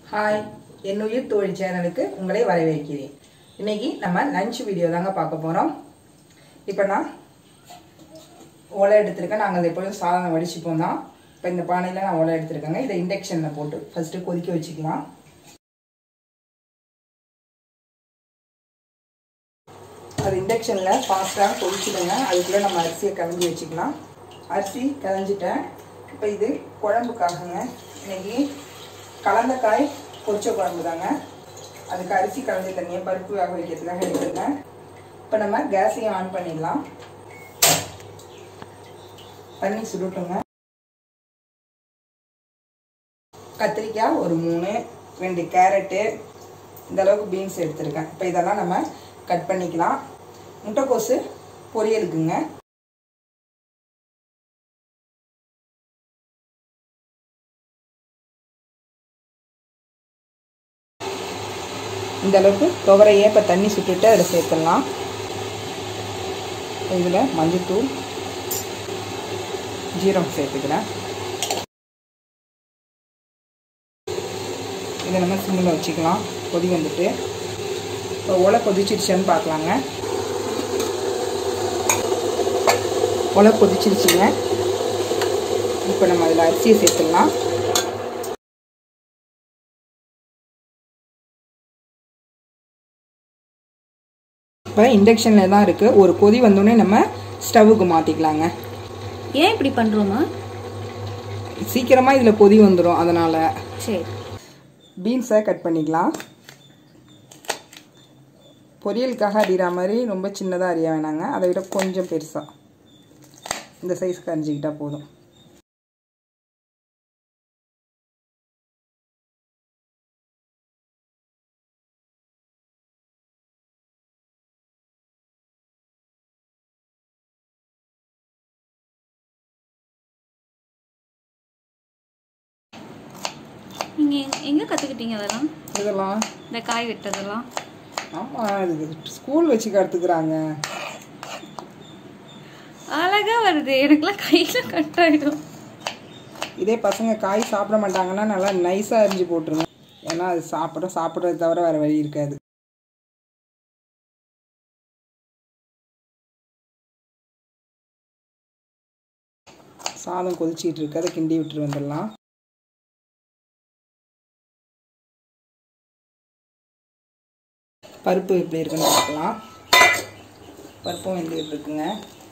Hi என்னுயிர் தோழி சேனலுக்கு உங்களை வரவேற்கிறேன் இன்னைக்கு நம்ம லஞ்ச் வீடியோ தாங்க பார்க்க போகிறோம் இப்போ நான் ஓலை எடுத்திருக்கேன் நாங்கள் எப்பொழுதும் சாதம் வடிச்சுப்போம் தான் இப்போ இந்த பானையில் நான் ஓலை எடுத்திருக்கேங்க இதை இண்டக்ஷனில் போட்டு ஃபஸ்ட்டு கொதிக்க வச்சுக்கலாம் அது இண்டக்ஷனில் ஃபாஸ்ட்டாக கொதிச்சுடுங்க அதுக்குள்ளே நம்ம அரிசியை கலைஞ்சி வச்சுக்கலாம் அரிசி கலைஞ்சிட்டேன் இப்போ இது குழம்புக்காகங்க இன்னைக்கு கலந்தக்காய் பொரிச்ச குழம்பு தாங்க அதுக்கு அரிசி கலந்து தண்ணியை பருப்பு வேக வைக்கிறதுக்காக எடுத்துருக்கேன் இப்போ நம்ம கேஸையும் ஆன் பண்ணிடலாம் தண்ணி சுடட்டுங்க கத்திரிக்காய் ஒரு மூணு ரெண்டு கேரட்டு இந்த அளவுக்கு பீன்ஸ் எடுத்திருக்கேன் இப்போ இதெல்லாம் நம்ம கட் பண்ணிக்கலாம் முட்டைக்கோசு பொரியலுக்குங்க இந்த அளவுக்கு துவரையே இப்போ தண்ணி சுட்டுட்டு அதில் சேர்த்துடலாம் இதில் மஞ்சத்தூள் ஜீரகம் சேர்த்துக்கிறேன் இதை நம்ம சிம்மில் வச்சுக்கலாம் கொதி வந்துட்டு இப்போ ஒலை கொதிச்சிருச்சான்னு பார்க்கலாங்க ஒலை கொதிச்சிருச்சுங்க இப்போ நம்ம அதில் அரிசியை சேர்த்துடலாம் இப்போ இண்டக்ஷனில் தான் இருக்குது ஒரு கொதி வந்தோடனே நம்ம ஸ்டவ்வுக்கு மாற்றிக்கலாங்க ஏன் இப்படி பண்றோமா சீக்கிரமாக இதில் கொதி வந்துடும் அதனால் சரி பீன்ஸை கட் பண்ணிக்கலாம் பொரியலுக்காக அரிகிற மாதிரி ரொம்ப சின்னதாக அரிய வேணாங்க அதை விட கொஞ்சம் பெருசாக இந்த சைஸ்க்கு அரிஞ்சிக்கிட்டா போதும் நீங்க எங்க- எங்க கத்துக்கிட்டீங்க அதெல்லாம் இதெல்லாம் இந்த காய் வெட்டதெல்லாம் ஆமாம் இது ஸ்கூல் வச்சு கற்றுக்குறாங்க அழகா வருது எனக்குலாம் கையில கட் ஆயிடும் இதே பசங்க காய் சாப்பிட மாட்டாங்கன்னா நல்லா நைஸாக அரிஞ்சு போட்டுருங்க ஏன்னா அது சாப்பிட சாப்பிட்றது தவிர வேறு வழி இருக்காது சாதம் கொதிச்சிட்டு இருக்கு அதை கிண்டி விட்டுட்டு வந்துடலாம் பருப்பு எப்படி இருக்குன்னு பார்க்கலாம் பருப்பும் வெந்துகிட்டு இருக்குங்க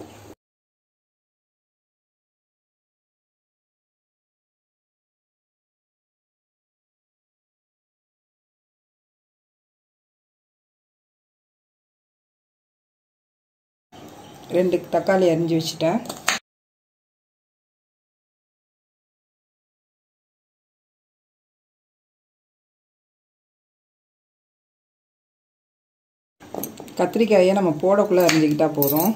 ரெண்டு தக்காளி அரிஞ்சு வச்சுட்டேன் கத்திரிக்காயை நம்ம போடக்குள்ளே அரிஞ்சிக்கிட்டா போதும்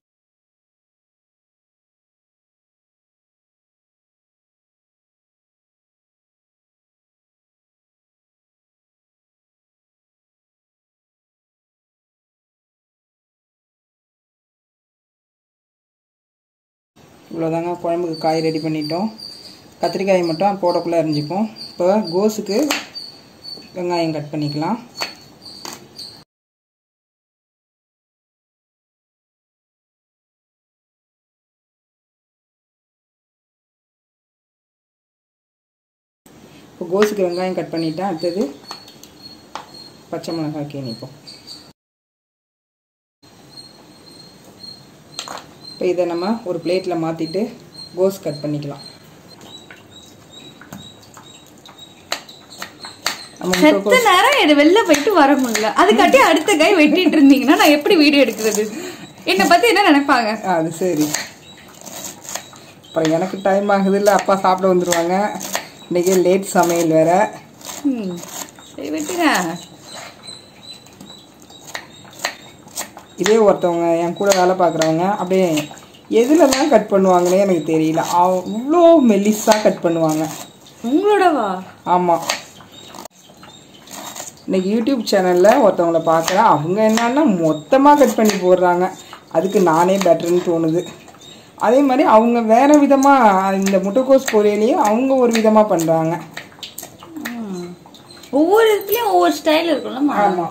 இவ்வளோதாங்க குழம்புக்கு காய் ரெடி பண்ணிட்டோம் கத்திரிக்காயை மட்டும் போடக்குள்ளே அரிஞ்சிப்போம் இப்போ கோஸுக்கு வெங்காயம் கட் பண்ணிக்கலாம் இப்போ கோஸுக்கு வெங்காயம் கட் பண்ணிட்டேன் அடுத்தது பச்சை மிளகாய் கீனிப்போம் இப்போ இதை நம்ம ஒரு பிளேட்டில் மாற்றிட்டு கோஸ் கட் பண்ணிக்கலாம் நம்ம செத்த முட்டைக்கோஸ் நேரம் இது வெளில போயிட்டு வர முடியல அதுக்காட்டி அடுத்த கை வெட்டிட்டு இருந்தீங்கன்னா நான் எப்படி வீடியோ எடுக்கிறது என்னை பத்தி என்ன நினைப்பாங்க ஆ, அது சரி அப்புறம் எனக்கு டைம் ஆகுது இல்லை அப்பா சாப்பிட வந்துடுவாங்க இன்றைக்கி லேட் சமையல் வேற ம், சரி வெட்டுங்க இதே ஒருத்தவங்க என் கூட வேலை பார்க்குறவங்க அப்படியே எதில் தான் கட் பண்ணுவாங்கன்னே எனக்கு தெரியல அவ்வளோ மெல்லிஸாக கட் பண்ணுவாங்க உங்களோடவா ஆமாம் இன்னைக்கு யூடியூப் சேனலில் ஒருத்தவங்கள பார்க்குறேன் அவங்க என்னன்னா மொத்தமாக கட் பண்ணி போடுறாங்க அதுக்கு நானே பெட்டர்னு தோணுது அதே மாதிரி அவங்க வேறு விதமாக இந்த முட்டைக்கோஸ் பொரியலையும் அவங்க ஒரு விதமாக பண்ணுறாங்க ம். ஒவ்வொரு இதுலயும் ஒவ்வொரு ஸ்டைல் இருக்கும்ல ஆமா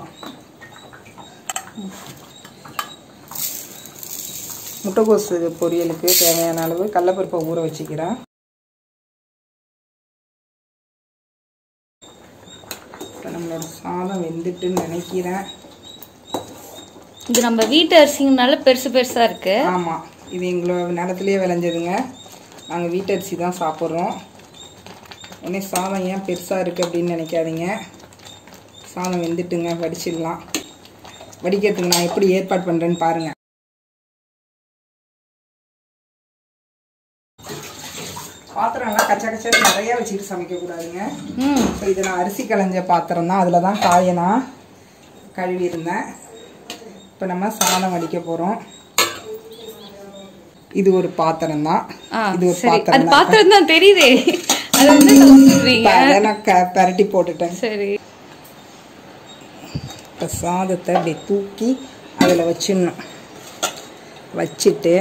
முட்டைகோசு பொரியலுக்கு தேவையான அளவு கடலப்பருப்பை ஊற வச்சுக்கிறேன் இப்போ நம்மளோட சாதம் வெந்துட்டுன்னு நினைக்கிறேன் இது நம்ம வீட்டு அரிசிங்கனால பெருசு பெருசா இருக்கு ஆமாம் இது எங்களோட நிலத்துலேயே விளைஞ்சதுங்க நாங்கள் வீட்டரிசி தான் சாப்பிட்றோம் உடனே சாதம் ஏன் பெருசாக இருக்குது அப்படின்னு நினைக்காதீங்க சாதம் வெந்துட்டுங்க வடிச்சிடலாம் வடிக்கிறதுக்கு நான் எப்படி ஏற்பாடு பண்ணுறேன்னு பாருங்கள் பாத்திரம்லாம் கச்சா கச்சா நிறைய வச்சுட்டு சமைக்கக்கூடாதுங்க ம் இப்போ இது நான் அரிசி களைஞ்ச பாத்திரம் தான் அதில் தான் காயை நான் கழுவி இருந்தேன் இப்போ நம்ம சாதம் வடிக்க போகிறோம் இது ஒரு பாத்திரம் தான் ஆ, இது ஒரு சரி அது பாத்திரம் தான் பாத்திரம் தான் தெரியுதே அது வந்து சொல்றீங்க அதை நான் க பரட்டி போட்டுட்டேன் சரி இப்போ சாதத்தை அப்படியே தூக்கி அதில் வச்சிடணும் வச்சுட்டு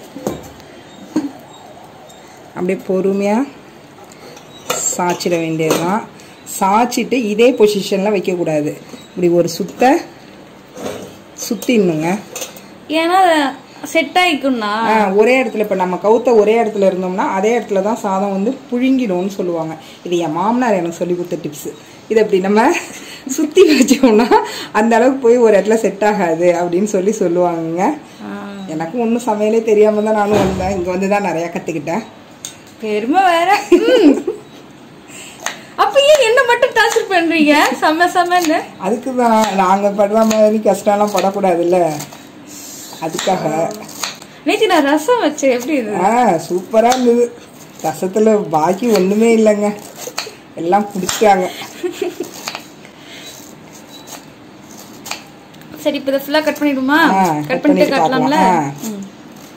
அப்படியே பொறுமையாக சாய்ச்சிட வேண்டியதுதான் சாய்ச்சிட்டு இதே பொசிஷனில் வைக்கக்கூடாது இப்படி ஒரு சுத்த சுற்றிடணுங்க ஏன்னா செட் ஆயிக்கும்னா ஆ, ஒரே இடத்துல இப்போ நம்ம கவுத்த ஒரே இடத்துல இருந்தோம்னா அதே இடத்துல தான் சாதம் வந்து புழுங்கிடும்னு சொல்லுவாங்க இது என் மாமனார் எனக்கு சொல்லி கொடுத்த டிப்ஸு இதை இப்படி நம்ம சுற்றி வச்சோம்னா அந்த அளவுக்கு போய் ஒரு இடத்துல செட் ஆகாது அப்படின்னு சொல்லி சொல்லுவாங்கங்க எனக்கும் ஒன்றும் சமையலே தெரியாமல் தான் நானும் வந்தேன் இங்கே வந்து தான் நிறையா கற்றுக்கிட்டேன் பெருமை வேற ம். அப்ப ஏன் என்ன மட்டும் டார்ச்சர் பண்றீங்க செம்ம செம்மன்னு அதுக்கு தான் நாங்கள் படுற மாதிரி கஷ்டம்லாம் படக்கூடாதுல்ல அதுக்காக நேத்தி நான் ரசம் வச்சேன் எப்படி இது ஆ சூப்பராக இருந்தது ரசத்தில் பாக்கி ஒன்றுமே இல்லைங்க எல்லாம் குடிச்சிட்டாங்க சரி இப்ப இதை ஃபுல்லா கட் பண்ணிடுமா ஆ, கட் cut பண்ணிட்டு பண்ணிட்டு காட்டலாம்ல பார்க்கலாம். ஆ. ம்.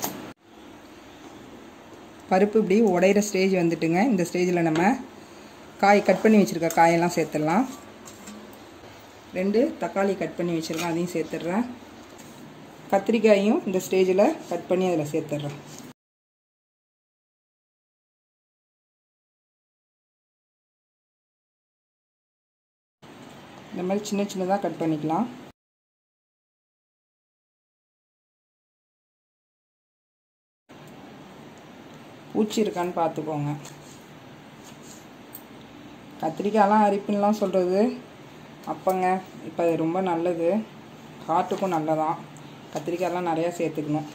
பருப்பு இப்படி உடையிற ஸ்டேஜ் வந்துட்டுங்க இந்த ஸ்டேஜில் நம்ம காய் கட் பண்ணி வச்சுருக்க காயெல்லாம் சேர்த்துடலாம் ரெண்டு தக்காளி கட் பண்ணி வச்சுருக்கேன் அதையும் சேர்த்துடுறேன் கத்திரிக்காயும் இந்த ஸ்டேஜில் கட் பண்ணி அதில் சேர்த்துடுறேன் இந்த மாதிரி சின்ன சின்னதாக கட் பண்ணிக்கலாம் பூச்சி இருக்கான்னு பார்த்துக்கோங்க கத்திரிக்காயெல்லாம் அரிப்புன்னெலாம் சொல்கிறது அப்பங்க இப்போ அது ரொம்ப நல்லது ஹார்ட்டுக்கும் நல்லதான் கத்திரிக்காயெல்லாம் நிறையா சேர்த்துக்கணும்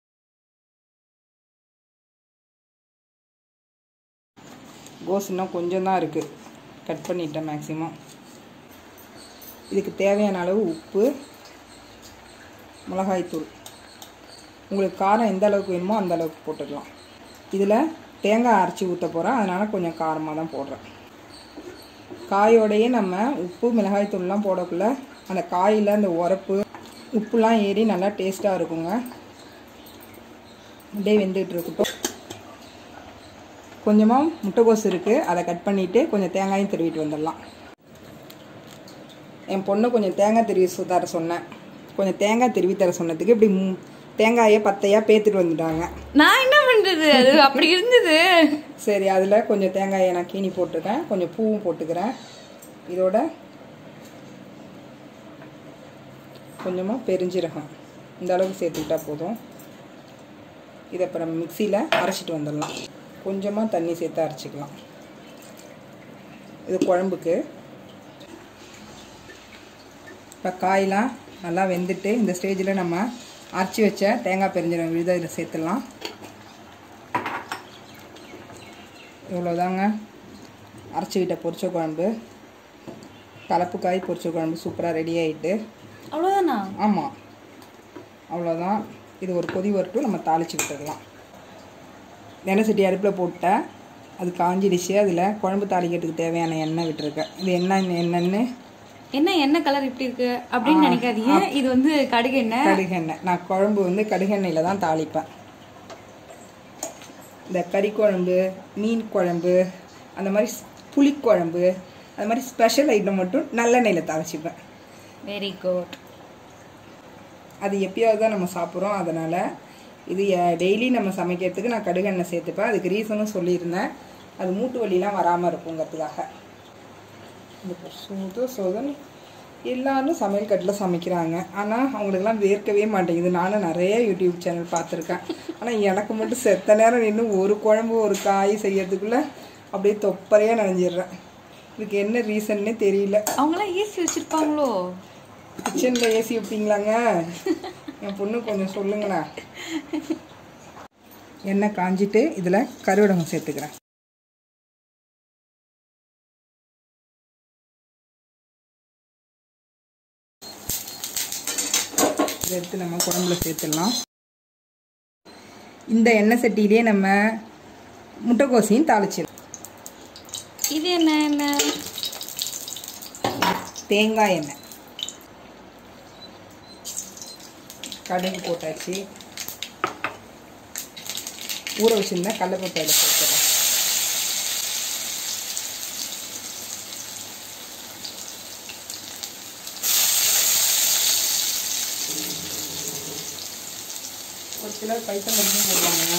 கோஸ் இன்னும் கொஞ்சம் தான் இருக்குது கட் பண்ணிட்டேன் மேக்ஸிமம் இதுக்கு தேவையான அளவு உப்பு மிளகாய்த்தூள் உங்களுக்கு காரம் எந்த அளவுக்கு வேணுமோ அந்த அளவுக்கு போட்டுக்கலாம் இதில் தேங்காய் அரைச்சி ஊற்ற போகிறேன் அதனால் கொஞ்சம் காரமாக தான் போடுறேன் காயோடையே நம்ம உப்பு மிளகாய்த்தூள்லாம் போடக்குள்ள அந்த காயில் அந்த உரப்பு உப்புலாம் ஏறி நல்லா டேஸ்ட்டாக இருக்குங்க அப்படியே வெந்துட்டு இருக்கட்டும் கொஞ்சமாக முட்டைக்கோஸ் இருக்குது அதை கட் பண்ணிவிட்டு கொஞ்சம் தேங்காயும் திருவிட்டு வந்துடலாம் என் பொண்ணு கொஞ்சம் தேங்காய் திருவி சு- தர சொன்னேன் கொஞ்சம் தேங்காய் திருவி தர சொன்னதுக்கு இப்படி மு- தேங்காயை பத்தையாக பேத்துட்டு வந்துட்டாங்க நான் என்ன பண்றது அது அப்படி இருந்தது சரி அதில் கொஞ்சம் தேங்காயை நான் கீனி போட்டுக்கிறேன் கொஞ்சம் பூவும் போட்டுக்கிறேன் இதோட கொஞ்சமாக பெருஞ்சீரகம் இந்த அளவுக்கு சேர்த்துக்கிட்டா போதும் இதை இப்போ நம்ம மிக்சியில் அரைச்சிட்டு வந்துடலாம் கொஞ்சமாக தண்ணி சேர்த்து அரைச்சிக்கலாம் இது குழம்புக்கு இப்போ காயெலாம் நல்லா வெந்துட்டு இந்த ஸ்டேஜில் நம்ம அரைச்சி வச்ச தேங்காய் பெருஞ்சீரகம் விழுத இதில் சேர்த்துடலாம் இவ்வளோதாங்க அரைச்சிக்கிட்ட பொரிச்ச குழம்பு கலப்பு காய் பொரிச்ச குழம்பு சூப்பராக ரெடி ஆகிட்டு அவ்வளவுதானா ஆமாம் அவ்வளோதான் இது ஒரு கொதி வரட்டும் நம்ம தாளிச்சு விட்டுடலாம் எண்ணெய் சட்டி அடுப்பில் போட்டேன் அது காஞ்சிடுச்சு அதில் குழம்பு தாளிக்கிறதுக்கு தேவையான எண்ணெய் விட்டுருக்கேன் இது என்ன என்னன்னு என்ன என்ன கலர் இப்படி இருக்கு அப்படின்னு நினைக்காதீங்க இது வந்து கடுகு எண்ணெய் கடுகெண்ணெய் நான் குழம்பு வந்து கடுகெண்ணெயில் தான் தாளிப்பேன் இந்த கறி குழம்பு மீன் குழம்பு அந்த மாதிரி ஸ்- புளிக்குழம்பு அந்த மாதிரி ஸ்பெஷல் ஐட்டம் மட்டும் நல்லெண்ணெயில் தாளிச்சிப்பேன் வெரி குட் அது எப்பயாவது தான் நம்ம சாப்பிட்றோம் அதனால் இது டெய்லி நம்ம சமைக்கிறதுக்கு நான் கடுகெண்ணெய் சேர்த்துப்பேன் அதுக்கு ரீசனும் சொல்லியிருந்தேன் அது மூட்டு வலிலாம் வராமல் இருக்குங்கிறதுக்காக இந்த பாரு, சோத சோதன்னு எல்லாரும் சமையல் கட்டில் சமைக்கிறாங்க ஆனால் அவங்களுக்கெல்லாம் வேர்க்கவே மாட்டேங்குது நானும் நிறைய யூடியூப் சேனல் பார்த்துருக்கேன் ஆனால் எனக்கு மட்டும் செத்த நேரம் நின்று ஒரு குழம்பு ஒரு காய் செய்யறதுக்குள்ளே அப்படியே தொப்பரையாக நனைஞ்சிடுறேன் இதுக்கு என்ன ரீசன்னே தெரியல அவங்களாம் ஏசி வச்சிருப்பாங்களோ கிச்சனில் ஏசி வைப்பீங்களாங்க என் பொண்ணு கொஞ்சம் சொல்லுங்கண்ணா எண்ணெய் காஞ்சிட்டு இதில் கருவடகம் சேர்த்துக்கிறேன் இதை எடுத்து நம்ம குழம்புல சேர்த்துடலாம் இந்த எண்ணெய் சட்டியிலே நம்ம முட்டைக்கோசையும் தாளிச்சிடலாம் இது என்ன என்ன தேங்காய் எண்ணெய் கடுகு போட்டாச்சு ஊற வச்சுருந்தா கடலைப்பருப்பு அதில் சேர்த்துறேன் ஒரு சிலர் பைத்தம் பருப்பும் போடுவாங்க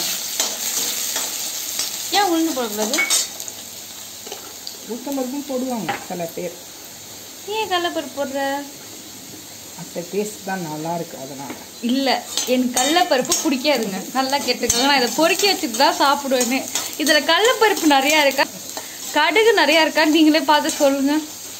ஏன் உளுந்து போடக்கூடாது உளுத்தம் பருப்பும் போடுவாங்க சில பேர் ஏன் கடலப்பருப்பு போடுற அந்த டேஸ்ட் தான் நல்லா இருக்கு அதனால இல்ல எனக்கு கடலப்பருப்பு பிடிக்காதுங்க நல்லா கேட்டுக்கோங்க நான் இதை பொறுக்கி வச்சுட்டு தான் சாப்பிடுவேன்னு இதுல கடலப்பருப்பு நிறைய இருக்கா கடுகு நிறைய இருக்கா நீங்களே பார்த்து சொல்லுங்க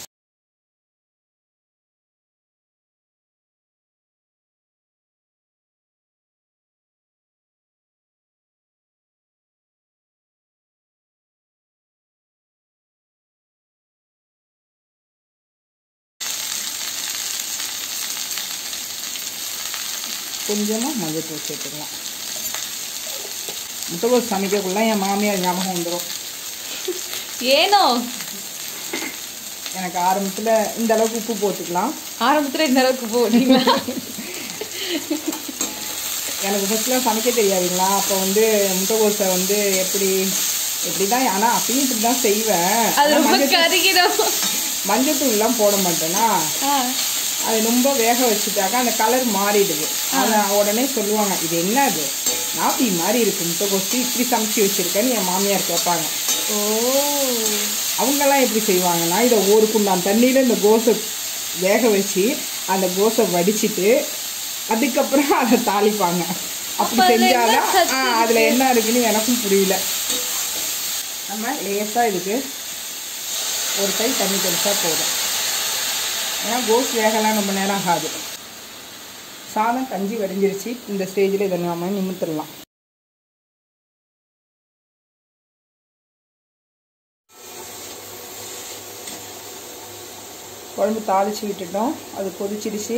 கொஞ்சமாக மஞ்சத்தூள் சேர்த்துக்கலாம் முட்டைகோஸ் சமைக்கக்குள்ள என் மாமியார் ஞாபகம் வந்துடும் ஏனோ எனக்கு ஆரம்பத்தில் இந்த அளவுக்கு உப்பு போட்டுக்கலாம் ஆரம்பத்துல இந்த அளவுக்கு போட்டீங்களா எனக்கு ஃபஸ்ட்லாம் சமைக்க தெரியாதுங்களா அப்போ வந்து முட்டைகோஸை வந்து எப்படி எப்படி தான் ஆனால் அப்பயும் இப்படி தான் செய்வேன் அது ஆனா ரொம்ப மஞ்சள் கருகிடும் மஞ்சத்தூள்லாம் போட மாட்டேனா ஆ, அது ரொம்ப வேக வச்சுட்டாக்கா அந்த கலர் மாறிடுது அதை உடனே சொல்லுவாங்க இது என்ன அது நாப்பி மாதிரி இருக்கு முட்டைகோஸ் இப்படி சமைச்சு வச்சிருக்கேன்னு என் மாமியார் கேட்பாங்க ஓ அவங்கெல்லாம் எப்படி செய்வாங்கன்னா இதை ஒரு குண்டான் தண்ணியில் இந்த கோஸை வேக வச்சு அந்த கோஸை வடிச்சிட்டு அதுக்கப்புறம் அதை தாளிப்பாங்க அப்படி அப்ப அதுல என்ன செஞ்சாதான் சத்து ஆ, அதுல என்ன இருக்குன்னு எனக்கும் புரியல நம்ம லேசாக இதுக்கு ஒரு கை தண்ணி தெளிச்சா போதும் ஏன்னா கோஸ் வேகலாம் ரொம்ப நேரம் ஆகாது சாதம் கஞ்சி வடிஞ்சிருச்சு இந்த ஸ்டேஜில் இதை நாம நிமித்திடலாம் குழம்பு தாளிச்சு விட்டுட்டோம் அது கொதிச்சிடுச்சு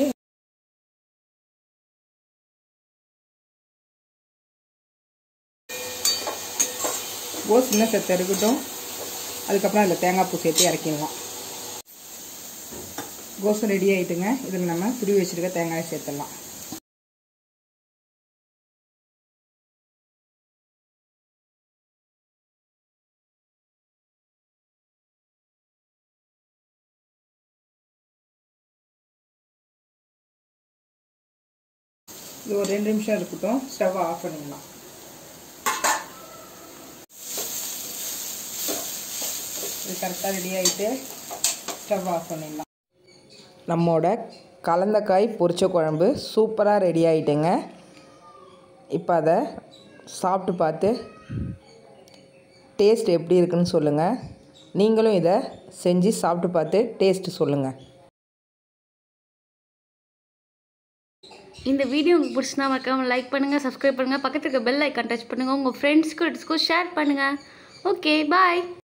கோஸ் இன்னும் செத்த இருக்கட்டும் அதுக்கப்புறம் அதில் தேங்காய் பூ சேர்த்து இறக்கிடலாம் கோஸும் ரெடி ஆகிட்டுங்க இதில் நம்ம துருவி வச்சுருக்க தேங்காயை சேர்த்துடலாம் இது ஒரு ரெண்டு நிமிஷம் இருக்கட்டும் ஸ்டவ் ஆஃப் பண்ணிடலாம் இது கரெக்டாக ரெடி ஆகிட்டு ஸ்டவ் ஆஃப் பண்ணிடலாம் நம்மோட கலந்தக்காய் பொரிச்ச குழம்பு சூப்பராக ரெடி ஆகிட்டுங்க இப்போ அதை சாப்பிட்டு பார்த்து டேஸ்ட் எப்படி இருக்குன்னு சொல்லுங்கள் நீங்களும் இதை செஞ்சு சாப்பிட்டு பார்த்து டேஸ்ட்டு சொல்லுங்கள் இந்த வீடியோ உங்களுக்கு பிடிச்சினா மறக்காம லைக் பண்ணுங்க சப்ஸ்கிரைப் பண்ணுங்க பக்கத்துல இருக்க பெல் ஐக்கான் டச் பண்ணுங்க உங்க ஃப்ரெண்ட்ஸ்க்கு ஷேர் பண்ணுங்க ஓகே பாய்